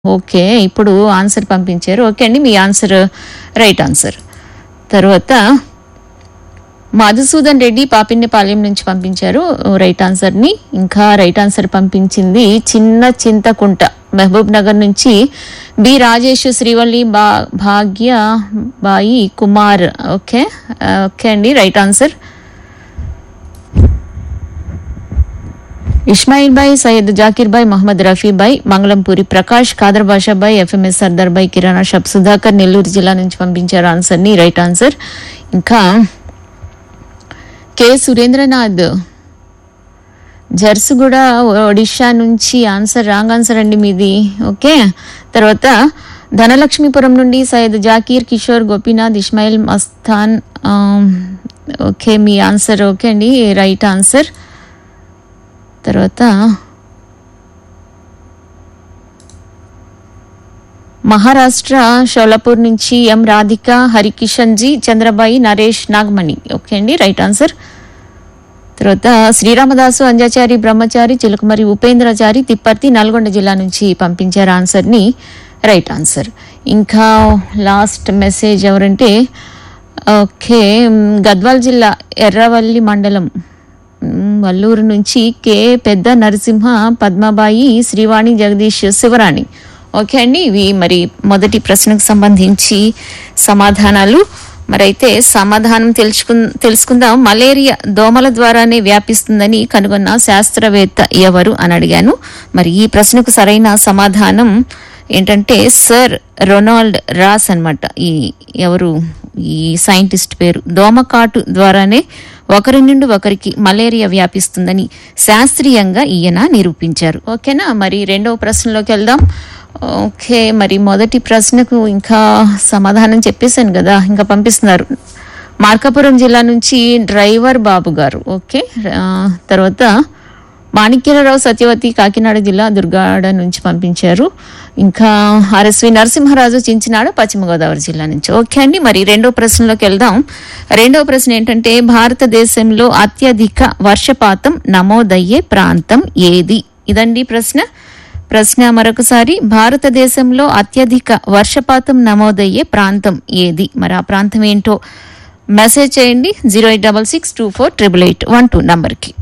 okay ఇప్పుడు answer పంపించారు okay అండి మీ ఆన్సర్ రైట్ ఆన్సర్ తర్వాత మధుసూదన్ రెడ్డి పాపిన్యపాలెం నుంచి పంపించారు రైట్ ఆన్సర్ ని ఇంకా రైట్ ఆన్సర్ పంపించింది చిన్న చింతకుంట మహబూబ్ నగర్ నుంచి బి రాజేష్ శ్రీవల్లి బా భాగ్య బాయి కుమార్ ఓకే ఓకే అండి right answer Ismail Bhai Syed Zakir Bhai Mohammed Rafi Bhai Mangalampuri Prakash Khader Basha Bhai FMS Sardar Bhai కిరాణా షబ్ సుధాకర్ నెల్లూరు జిల్లా నుంచి పంపించారు ఆన్సర్ ని రైట్ ఆన్సర్ ఇంకా కె సురేంద్రనాథ్ జర్సుగూడ ఒడిషా నుంచి ఆన్సర్ రాంగ్ ఆన్సర్ అండి మీది ఓకే తర్వాత ధనలక్ష్మీపురం నుండి సయ్యద్ జాకీర్ కిషోర్ గోపీనాథ్ ఇస్మాయిల్ మస్తాన్ ఆమ్, ఓకే మీ ఆన్సర్ ఓకే అండి రైట్ ఆన్సర్ తర్వాత మహారాష్ట్ర షోలాపూర్ నుంచి M Radhika Harikishan G Chandrabai Naresh Nagamani okay అండి రైట్ ఆన్సర్ తర్వాత శ్రీరామదాసు అంజాచారి బ్రహ్మచారి చిలకమరి ఉపేంద్రచారి తిప్పర్తి నల్గొండ జిల్లా నుంచి పంపించారు ఆన్సర్ని రైట్ ఆన్సర్ ఇంకా లాస్ట్ మెసేజ్ ఎవరంటే ఓకే మ్, గద్వాల్ జిల్లా ఎర్రవల్లి మండలం మ్, వల్లూరు నుంచి కే పెద్ద నరసింహ పద్మబాయి శ్రీవాణి జగదీష్ శివరాణి ఓకే అండి ఇవి మరి మొదటి ప్రశ్నకు సంబంధించి సమాధానాలు మరైతే సమాధానం తెలుసుకు తెలుసుకుందాం మలేరియా దోమల ద్వారానే వ్యాపిస్తుందని కనుగొన్న శాస్త్రవేత్త ఎవరు అని అడిగాను మరి ఈ ప్రశ్నకు సరైన సమాధానం ఏంటంటే సర్ రొనాల్డ్ రాస్ అన్నమాట ఈ ఎవరు ఈ సైంటిస్ట్ పేరు దోమకాటు ద్వారానే ఒకరి నుండి ఒకరికి మలేరియా వ్యాపిస్తుందని శాస్త్రీయంగా ఈయన నిరూపించారు ఓకేనా మరి రెండవ ప్రశ్నలోకి వెళ్దాం ఓకే మరి మొదటి ప్రశ్నకు ఇంకా సమాధానం చెప్పేశాను కదా ఇంకా పంపిస్తున్నారు మార్కాపురం జిల్లా నుంచి డ్రైవర్ బాబు గారు ఓకే ఆ, తర్వాత మాణిక్యరావు సత్యవతి కాకినాడ జిల్లా దుర్గాడ నుంచి పంపించారు ఇంకా ఆర్ఎస్వి నరసింహరాజు చించినాడ పశ్చిమ గోదావరి జిల్లా నుంచి ఓకే అండి మరి రెండో ప్రశ్నలోకి వెళ్దాం రెండో ప్రశ్న ఏంటంటే భారతదేశంలో అత్యధిక వర్షపాతం నమోదయ్యే ప్రాంతం ఏది ఇదండి ప్రశ్న ప్రశ్న మరొకసారి భారతదేశంలో అత్యధిక వర్షపాతం నమోదయ్యే ప్రాంతం ఏది మరి ఆ ప్రాంతం ఏంటో మెసేజ్ చేయండి zero eight double six two four triple eight one two నంబర్కి